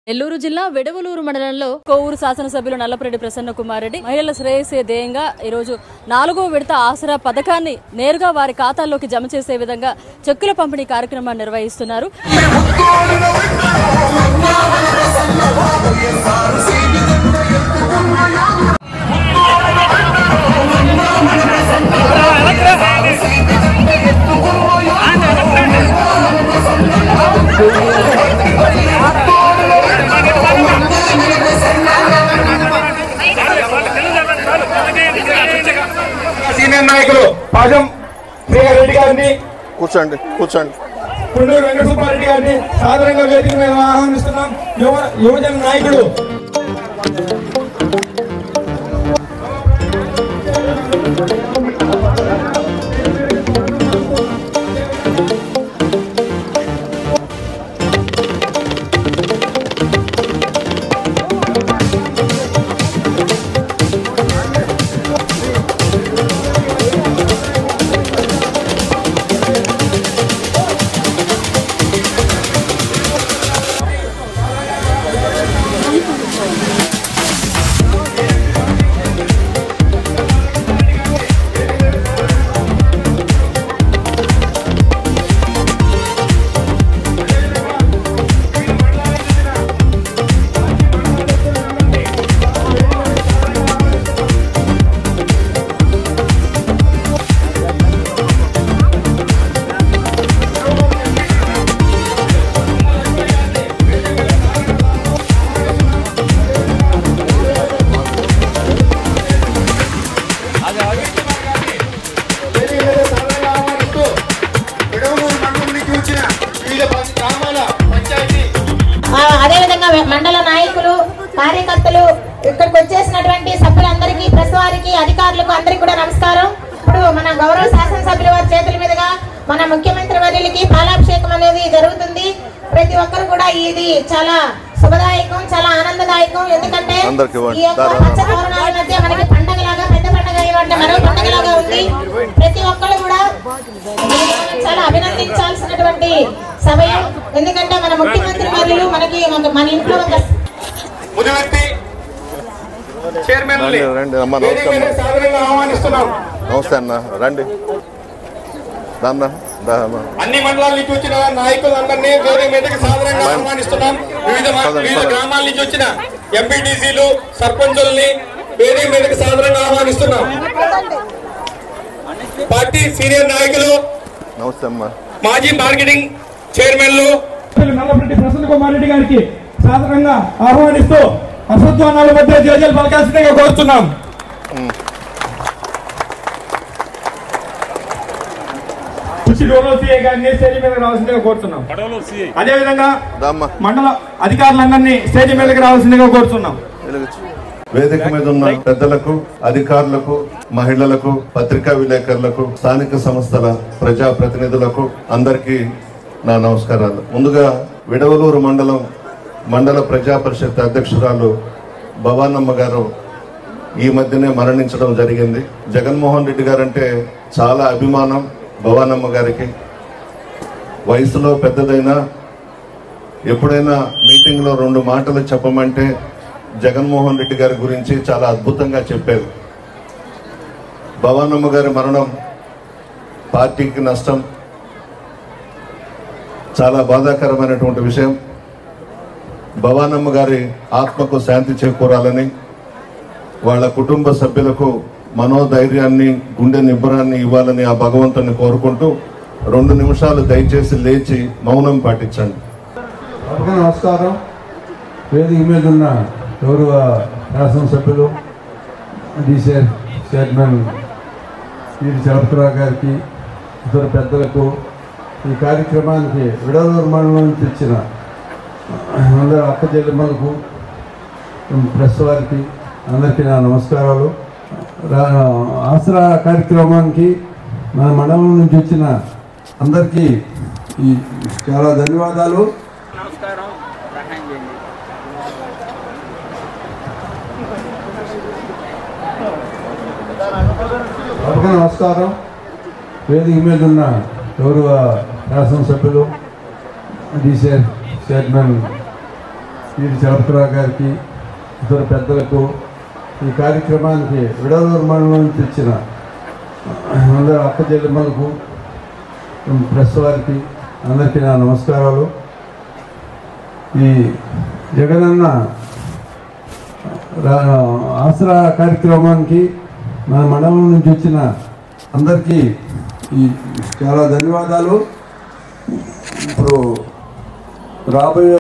నెల్లూరు జిల్లా వెడవలూరు మండలంలో కోవూరు శాసనసభ్యులు నల్లపరెడ్డి ప్రసన్న కుమార్ రెడ్డి మహిళల శ్రేయస్సే ధ్యేయంగా ఈరోజు నాలుగో విడత ఆసరా పథకాన్ని నేరుగా వారి ఖాతాల్లోకి జమ చేసే విధంగా చెక్కుల పంపిణీ కార్యక్రమాన్ని నిర్వహిస్తున్నారు సీనియర్ నాయకులు పాజం శ్రీహర్ రెడ్డి గారిని కూర్చోండి కూర్చోండి పుండూరు వెంకట సుబ్బారెడ్డి గారిని సాధారణంగా వేదిక మీద ఆహ్వానిస్తున్నాం యువ యువజన నాయకుడు వేదిక మీద సాధారణంగా ఆహ్వానిస్తూ విడవలూరు మండలం నుంచి వచ్చిన వివిధ గ్రామాల పంచాయతీ ఆ, అదేవిధంగా మండల నాయకులు కార్యకర్తలు ఇక్కడికి వచ్చేసినటువంటి సభ్యులందరికీ ప్రెస్ వారికి అధికారులకు అందరికీ కూడా నమస్కారం ఇప్పుడు మన గౌరవ శాసనసభ్యుల వారి చేతుల మీదుగా మన ముఖ్యమంత్రి వర్యులకి పాలాభిషేకం అనేది జరుగుతుంది ప్రతి ఒక్కరు కూడా ఇది చాలా శుభదాయకం చాలా ఆనందదాయకం ఎందుకంటే అందరికీ ఇవ్వండి. ఈ యొక్క దారా. పచ్చ తోరణాల మధ్య మనకి పండగలాగా పెద్ద పండగ ఇవ్వండి మరో పండగలాగా ఉంది ప్రతి ఒక్కరు కూడా చాలా అభినందించాల్సినటువంటి సమయం ఎందుకంటే మన ముఖ్యమంత్రి వర్యులు మనకి మన- మన ఇంట్లో ఒక ముదివర్తి చైర్మన్ రండి, రండి. అమ్మ, వేదిక మీద నమస్కారం. సాధారణంగా ఆహ్వానిస్తున్నాం నమస్తే అన్న రండి దాన్న దా అమ్మ. అన్ని మండలాల నుంచి వచ్చిన నాయకులందరినీ వేదిక మీదకి సాధారణంగా ఆహ్వానిస్తున్నాం వివిధ మ- పదండి, వివిధ పదండి. గ్రామాల నుంచి వచ్చిన ఎంపీటీసీలు సర్పంచుల్ని వేదిక మీదకి సాధారణంగా ఆహ్వానిస్తున్నాం పార్టీ సీనియర్ నాయకులు నమస్తే అమ్మ మాజీ మార్కెటింగ్ చైర్మన్లు నల్లపరెడ్డి ప్రసన్న కుమార్ రెడ్డి గారికి సాధారణంగా ఆహ్వానిస్తూ అసత్వానాల మధ్య జేజలు పలకాల్సిందిగా కోరుతున్నాం కృషి డోనల్ సిఐ గారిని స్టేజ్ మీద రావాల్సిందిగా కోరుతున్నాం అదేవిధంగా దామ్మ మండల అధికారులందరినీ స్టేజ్ మీదకి రావాల్సిందిగా కోరుతున్నాం వెలుగుచ్చు వేదిక మీద ఉన్న పెద్దలకు అధికారులకు మహిళలకు పత్రికా విలేకరులకు స్థానిక సంస్థల ప్రజా ప్రతినిధులకు అందరికీ నా నమస్కారాలు ముందుగా విడవలూరు మండలం మండల ప్రజా పరిషత్ అధ్యక్షురాలు భవానమ్మ గారు ఈ మధ్యనే మరణించడం జరిగింది జగన్మోహన్ రెడ్డి గారంటే చాలా అభిమానం భవానమ్మ గారికి వయసులో పెద్దదైనా ఎప్పుడైనా మీటింగ్లో రెండు మాటలు చెప్పమంటే జగన్మోహన్ రెడ్డి గారి గురించి చాలా అద్భుతంగా చెప్పారు భవానమ్మ గారి మరణం పార్టీకి నష్టం చాలా బాధాకరమైనటువంటి విషయం భవానమ్మ గారి ఆత్మకు శాంతి చేకూరాలని వాళ్ళ కుటుంబ సభ్యులకు మనోధైర్యాన్ని గుండె నిబ్బరాన్ని ఇవ్వాలని ఆ భగవంతుని కోరుకుంటూ రెండు నిమిషాలు దయచేసి లేచి మౌనం పాటించండి అందరికీ నమస్కారం వేదిక మీద ఉన్న గౌరవ శాసనసభ్యులు డీసీఆర్ చైర్మన్ వీరి చలపతిరావు గారికి ఇతర పెద్దలకు ఈ కార్యక్రమానికి విడవలూరు మండలం నుంచి ఇచ్చిన అందరు అక్క చెల్లెమ్మలకు ప్రెస్ వారికి అందరికీ నా నమస్కారాలు రా- ఆసరా కార్యక్రమానికి మన మండలం నుంచి వచ్చిన అందరికీ ఈ చాలా ధన్యవాదాలు అందరికీ నమస్కారం వేదిక మీద ఉన్న గౌరవ శాసనసభ్యులు డీసీఆర్ చైర్మన్ వీరి చలపతిరావు గారికి ఇతర పెద్దలకు ఈ కార్యక్రమానికి విడలూరు మండలం నుంచి వచ్చిన అందరు అక్క చెల్లెమ్మలకు ప్రెస్ వారికి అందరికీ నా నమస్కారాలు ఈ జగనన్న రా- ఆసరా కార్యక్రమానికి మన మండలం నుంచి వచ్చిన అందరికీ ఈ చాలా ధన్యవాదాలు ఇప్పుడు రాబోయే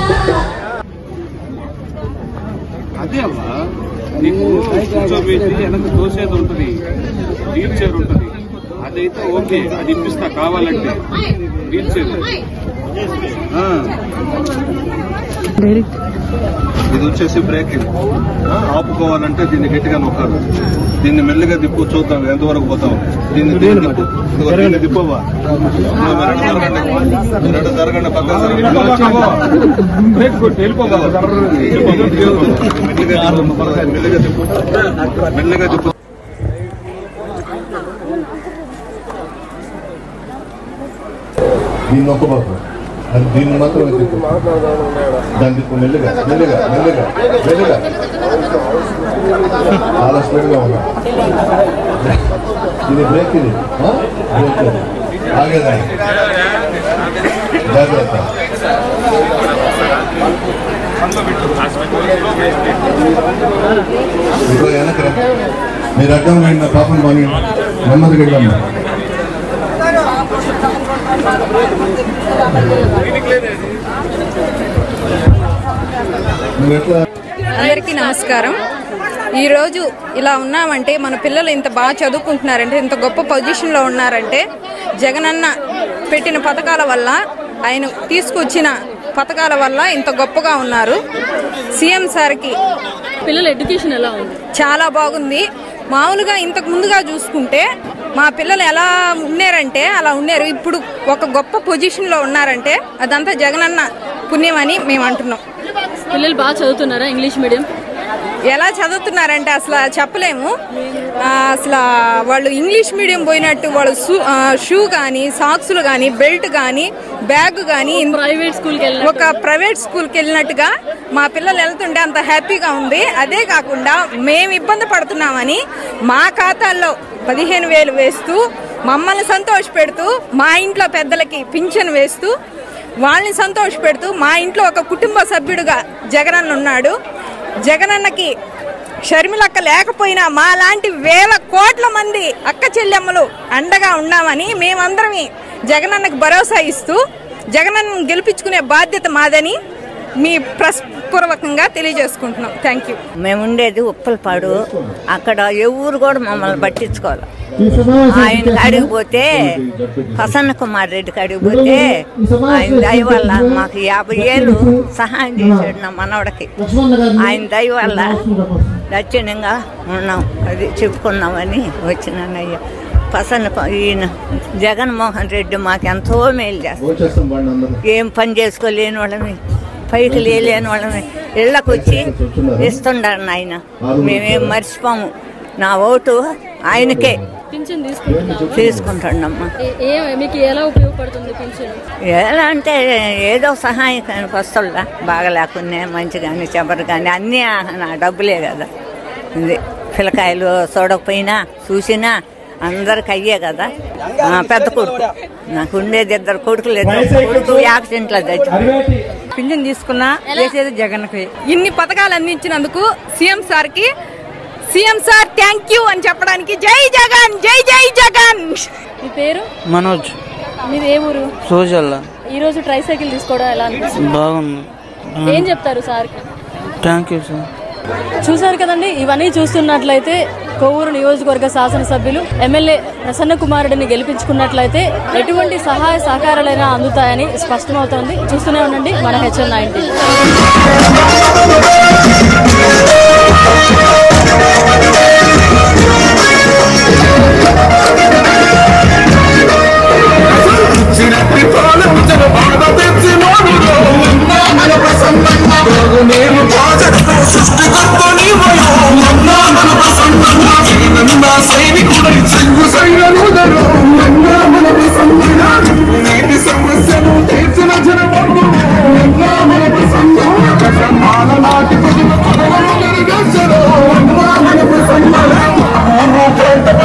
అదే అమ్మా నీకు కూర్చోబెట్టి వెనక దోసేది ఉంటుంది వీల్ చైర్ ఉంటుంది అదైతే ఓకే అది ఇప్పిస్తా కావాలంటే వీల్ చైర్ ఆ. ఇది వచ్చేసి బ్రేకింగ్ ఆ, ఆపుకోవాలంటే దీన్ని గట్టిగా నొక్కాలి దీన్ని మెల్లిగా దిప్పు చూద్దాం ఎంతవరకు పోతాం దీన్ని దీన్ని దిప్పు ఇదిగో దీన్ని దిప్పవా మీరు జరగండి మీరు జరగండి పక్కన జరగండి బ్రేక్ కొట్టి వెళ్ళిపోవాలి మెల్లిగా మెల్లిగా తిప్పు మెల్లిగా తిప్పు దీన్ని నొక్కబాకు అది దీన్ని మాత్రమే తిప్పు దాన్ని తిప్పు మెల్లిగా మెల్లిగా మెల్లిగా మెల్లిగా చాలా స్పీడ్గా ఉన్నా ఇది బ్రేక్ ఇది ఆ? బ్రేక్ ఇది ఆగేదాన్ని జాగ్రత్త ఇదిగో వెనకరా మీరు అడ్డం వెళ్ళిన పాపం పని నెమ్మదిగా వెళ్ళమ్మా నువ్వు ఎట్లా అందరికీ నమస్కారం ఈరోజు ఇలా ఉన్నామంటే మన పిల్లలు ఇంత బాగా చదువుకుంటున్నారంటే ఇంత గొప్ప పొజిషన్లో ఉన్నారంటే జగనన్న పెట్టిన పథకాల వల్ల ఆయన తీసుకొచ్చిన పథకాల వల్ల ఇంత గొప్పగా ఉన్నారు సీఎం సార్కి పిల్లల ఎడ్యుకేషన్ ఎలా ఉంది చాలా బాగుంది మామూలుగా ఇంతకు ముందుగా చూసుకుంటే మా పిల్లలు ఎలా ఉన్నారంటే అలా ఉన్నారు ఇప్పుడు ఒక గొప్ప పొజిషన్లో ఉన్నారంటే అదంతా జగనన్న పుణ్యమని మేము అంటున్నాం పిల్లలు బాగా చదువుతున్నారా ఇంగ్లీష్ మీడియం ఎలా చదువుతున్నారంటే అసలు చెప్పలేము ఆ, అసలు వాళ్ళు ఇంగ్లీష్ మీడియం పోయినట్టు వాళ్ళు షూ- ఆ, షూ కానీ సాక్సులు కానీ బెల్ట్ కానీ బ్యాగ్ కానీ ప్రైవేట్ స్కూల్కి వెళ్ళిన ఒక ప్రైవేట్ స్కూల్కి వెళ్ళినట్టుగా మా పిల్లలు వెళ్తుంటే అంత హ్యాపీగా ఉంది అదే కాకుండా మేము ఇబ్బంది పడుతున్నామని మా ఖాతాల్లో పదిహేను వేలు వేస్తూ మమ్మల్ని సంతోషపెడుతూ మా ఇంట్లో పెద్దలకి పింఛన్ వేస్తూ వాళ్ళని సంతోషపెడుతూ మా ఇంట్లో ఒక కుటుంబ సభ్యుడుగా జగనన్న ఉన్నాడు జగనన్నకి షర్మిలక్క లేకపోయినా మా లాంటి వేల కోట్ల మంది అక్క చెల్లెమ్మలు అండగా ఉన్నామని మేమందరం జగనన్నకు భరోసా ఇస్తూ జగనన్నను గెలిపించుకునే బాధ్యత మాదని మీ ప్రస్పూర్వకంగా తెలియజేసుకుంటున్నాం థ్యాంక్ యూ మేము ఉండేది ఉప్పలపాడు అక్కడ ఎవరు కూడా మమ్మల్ని పట్టించుకోవాలి ఆయన కాడికి పోతే ప్రసన్న కుమార్ రెడ్డి కాడికి పోతే ఆయన దయ వల్ల మాకు యాభై ఏళ్ళు సహాయం చేశాడు నా మనవడికి ఆయన దయ వల్ల లక్షణంగా ఉన్నాం అది చెప్పుకున్నామని వచ్చినానయ్య ప్రసన్న కు- ఈయన జగన్మోహన్ రెడ్డి మాకు ఎంతో మేలు చేస్తాడు వచ్చేస్తాం బండి అందరూ ఏం పని చేసుకోలేని వాళ్ళని పైకి లేలేని వాళ్ళని ఇళ్ళకు వచ్చి ఇస్తుండారు నాయన మేమేం మర్చిపోము నా ఓటు ఆయనకే పింఛన్ తీసుకుంటున్నారా తీసుకుంటున్నామ్మా ఏ- ఏ మీకు ఎలా ఉపయోగపడుతుంది పింఛన్ ఎలా అంటే ఏదో సహాయకానికి వస్తుందా బాగా లేకున్నా మంచి కానీ చెబరు కానీ అన్నీ ఆ- నా డబ్బులే కదా ఇది పిల్లకాయలు చూడకపోయినా చూసినా అందరికి అయ్యే కదా ఆ, పెద్ద కొడుకు నాకు ఉండేది ఇద్దరు కొడుకులు ఇద్దరు కొడుకు యాక్సిడెంట్లో చచ్చి అరివేటి పింఛన్ తీసుకున్నా చేసేది జగన్కి ఇన్ని పథకాలు అందించినందుకు సీఎం సార్ కి సీఎం సార్ థ్యాంక్ యూ అని చెప్పడానికి జై జగన్ జై జై జగన్ మీ పేరు మనోజ్ మీది ఏ ఊరు సోజల్లా ఈ రోజు ట్రై సైకిల్ తీసుకోవడం ఎలా అనిపిస్తుంది బాగుంది ఏం చెప్తారు సార్కి థ్యాంక్ యూ సార్ చూశారు కదండి ఇవన్నీ చూస్తున్నట్లయితే కొవ్వూరు నియోజకవర్గ శాసనసభ్యులు ఎమ్మెల్యే ప్రసన్న కుమారుడిని గెలిపించుకున్నట్లయితే ఎటువంటి సహాయ సహకారాలైనా అందుతాయని స్పష్టమవుతోంది చూస్తూనే ఉండండి మన హెచ్ఎన్ నైన్టీ సమస్యను తీర్చిన జనబంధు మన ప్రసన్న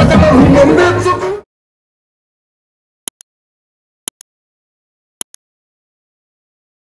ప్రజలను నమ్మేసుకు